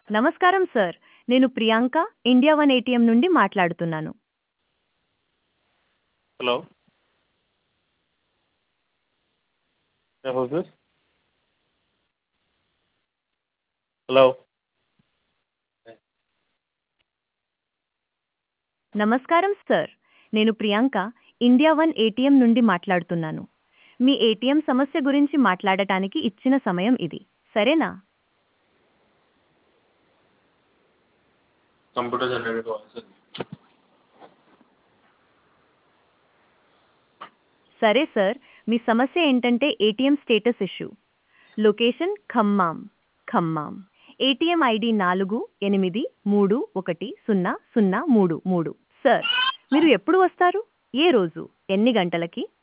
నమస్కారం సార్ నేను Priyanka India one ATM నుండి మాట్లాడుతున్నాను హలో హౌస్ దిస్ హలో నమస్కారం సార్ నేను ప్రియాంక ఇండియా వన్ ఏటీఎం నుండి మాట్లాడుతున్నాను మీ ఏటీఎం సమస్య గురించి మాట్లాడటానికి ఇచ్చిన సమయం ఇది సరేనా కంప్యూటర్ జనరేటెడ్ వాయిస్ సరే సార్ మీ సమస్య ఏంటంటే ATM status issue location Khammam Khammam ATM ID నాలుగు ఎనిమిది మూడు ఒకటి సున్నా సున్నా మూడు మూడు సార్ మీరు ఎప్పుడు వస్తారు ఏ రోజు ఎన్ని గంటలకి